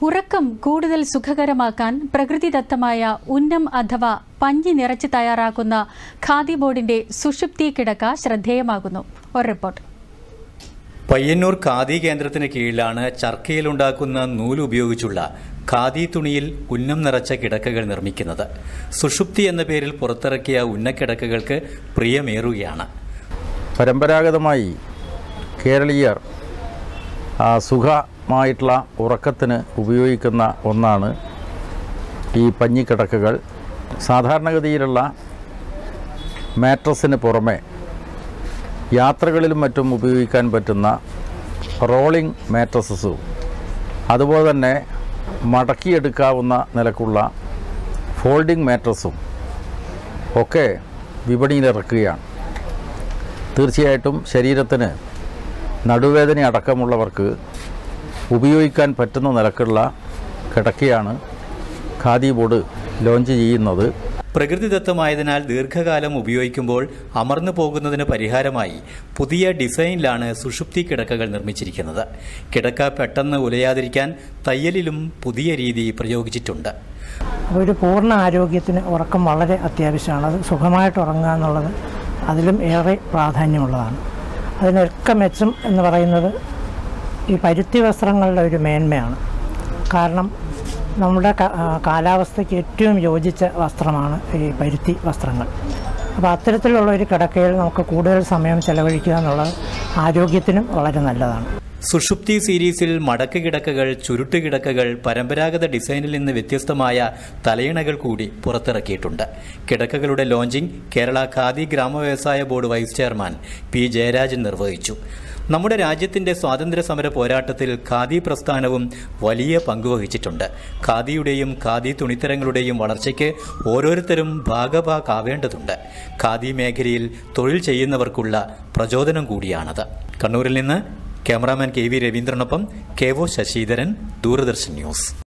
ഉറക്കം കൂടുതൽ സുഖകരമാക്കാൻ പ്രകൃതിദത്തമായ ഉന്നം അഥവാ പഞ്ഞി നിറച്ച് തയ്യാറാക്കുന്ന ഖാദി ബോർഡിന്റെ സുഷുപ്തി കിടക്ക ശ്രദ്ധേയമാകുന്നു ഒരു റിപ്പോർട്ട് പയ്യന്നൂർ ഖാദി കേന്ദ്രത്തിന് കീഴിലാണ് ചർക്കയിലുണ്ടാക്കുന്ന നൂല് ഉപയോഗിച്ചുള്ള ഖാദി തുണിയിൽ ഉന്നം നിറച്ച കിടക്കകൾ നിർമ്മിക്കുന്നത് സുഷുപ്തി എന്ന പേരിൽ പുറത്തിറക്കിയ ഉന്നക്കിടക്കകൾക്ക് പ്രിയമേറുകയാണ് പരമ്പരാഗതമായി കേരളീയർ ആ, സുഖമായിട്ടുള്ള ഉറക്കത്തിന് ഉപയോഗിക്കുന്ന ഒന്നാണ് ഈ പഞ്ഞിക്കിടക്കകൾ സാധാരണഗതിയിലുള്ള മാട്രസിന് പുറമെ യാത്രകളിലും മറ്റും ഉപയോഗിക്കാൻ പറ്റുന്ന റോളിംഗ് മാട്രസസും അതുപോലെ തന്നെ മടക്കിയെടുക്കാവുന്ന നിലക്കുള്ള ഫോൾഡിംഗ് മാട്രസും ഒക്കെ വിപണിയിലിറക്കുകയാണ് തീർച്ചയായിട്ടും ശരീരത്തിന് നടുവേദന അടക്കമുള്ളവർക്ക് ഉപയോഗിക്കാൻ പറ്റുന്ന നിലക്കുള്ള കിടക്കയാണ് ഖാദി ബോർഡ് ലോഞ്ച് ചെയ്യുന്നത് പ്രകൃതിദത്തമായതിനാൽ ദീർഘകാലം ഉപയോഗിക്കുമ്പോൾ അമർന്നു പോകുന്നതിന് പരിഹാരമായി പുതിയ ഡിസൈനിലാണ് സുഷുപ്തി കിടക്കകൾ നിർമ്മിച്ചിരിക്കുന്നത് കിടക്ക പെട്ടെന്ന് ഉലയാതിരിക്കാൻ തയ്യലിലും പുതിയ രീതി പ്രയോഗിച്ചിട്ടുണ്ട് അപ്പോൾ ഒരു പൂർണ്ണ ആരോഗ്യത്തിന് ഉറക്കം വളരെ അത്യാവശ്യമാണ് അത് സുഖമായിട്ട് ഉറങ്ങുക എന്നുള്ളത് അതിലും ഏറെ പ്രാധാന്യമുള്ളതാണ് അതിനൊക്കെ മെച്ചം എന്ന് പറയുന്നത് ഈ പരുത്തി വസ്ത്രങ്ങളുടെ ഒരു മേന്മയാണ് കാരണം നമ്മുടെ ക- ആ, കാലാവസ്ഥയ്ക്ക് ഏറ്റവും യോജിച്ച വസ്ത്രമാണ് ഈ പരുത്തി വസ്ത്രങ്ങൾ അപ്പോൾ അത്തരത്തിലുള്ള ഒരു കിടക്കയിൽ നമുക്ക് കൂടുതൽ സമയം ചെലവഴിക്കുക എന്നുള്ളത് ആരോഗ്യത്തിനും വളരെ നല്ലതാണ് സുഷുപ്തി സീരീസിൽ മടക്ക് കിടക്കകൾ ചുരുട്ട് കിടക്കകൾ പരമ്പരാഗത ഡിസൈനിൽ നിന്ന് വ്യത്യസ്തമായ തലയിണകൾ കൂടി പുറത്തിറക്കിയിട്ടുണ്ട് കിടക്കകളുടെ ലോഞ്ചിംഗ് കേരള ഖാദി ഗ്രാമവ്യവസായ board vice chairman P Jayarajan നിർവഹിച്ചു നമ്മുടെ രാജ്യത്തിന്റെ സ്വാതന്ത്ര്യ സമര പോരാട്ടത്തിൽ ഖാദി പ്രസ്ഥാനവും വലിയ പങ്കുവഹിച്ചിട്ടുണ്ട് ഖാദിയുടെയും ഖാദി തുണിത്തരങ്ങളുടെയും വളർച്ചയ്ക്ക് ഓരോരുത്തരും ഭാഗഭാക്കാവേണ്ടതുണ്ട് ഖാദി മേഖലയിൽ തൊഴിൽ ചെയ്യുന്നവർക്കുള്ള പ്രചോദനം കൂടിയാണത് കണ്ണൂരിൽ നിന്ന് ക്യാമറാമാൻ കെ വി രവീന്ദ്രനൊപ്പം K O Sasidharan Doordarshan news